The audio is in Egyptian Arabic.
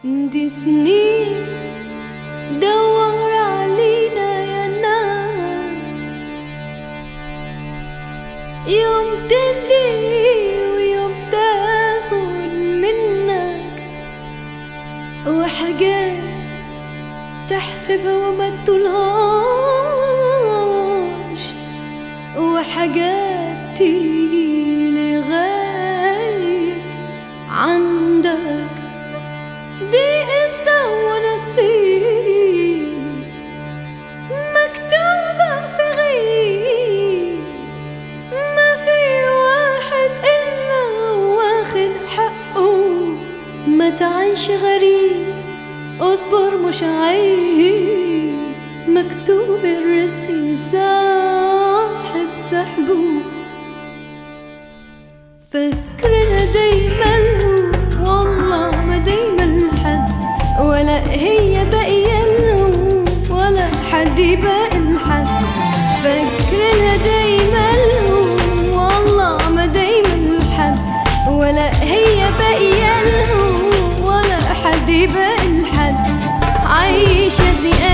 دي سنين دور علينا يا ناس يوم تدي ويوم تاخد منك وحاجات تحسبها وما تقولهاش وحاجات تيجي لغاية عندك دي قصة ونصيب مكتوبة في غيب ما في واحد إلا واخد حقه ما تعيش غريب اصبر مش عيب مكتوب الرزق ساحب سحبه فكرنا دايما له والله ما دايما لحد ولا هي باقية له ولا حد باقي لحد فكرنا دايما له والله ما دايما لحد ولا هي باقية له ولا حد باقي لحد عايشة ابني